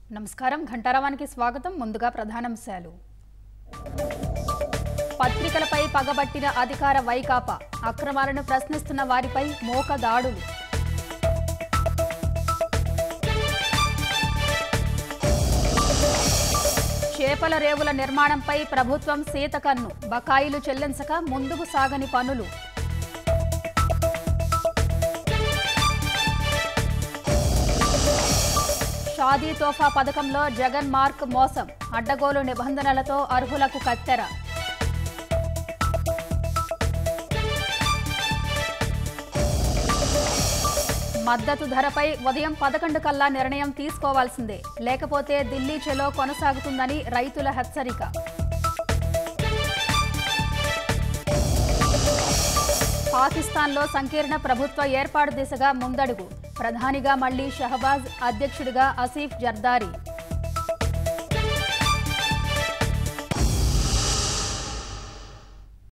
నమస్కారం ఘంటారావానికి స్వాగతం ముందుగా ప్రధానాంశాలు పత్రికలపై పగబట్టిన అధికార వైకాపా అక్రమాలను ప్రశ్నిస్తున్న వారిపై మోక దాడులు చేపల రేవుల నిర్మాణంపై ప్రభుత్వం సీతకన్ను బకాయిలు చెల్లించక ముందుకు సాగని పనులు షాదీ తోఫా పథకంలో జగన్ మార్క్ మోసం అడ్డగోలు నిబంధనలతో అర్హులకు కత్తెర మద్దతు ధరపై ఉదయం పదకొండు కల్లా నిర్ణయం తీసుకోవాల్సిందే లేకపోతే ఢిల్లీ చెలో కొనసాగుతుందని రైతుల హెచ్చరిక పాకిస్తాన్లో సంకీర్ణ ప్రభుత్వ ఏర్పాటు దిశగా ముందడుగు ప్రధానిగా మళ్లీ షహబాజ్ అధ్యక్షుడిగా అసీఫ్ జర్దారీ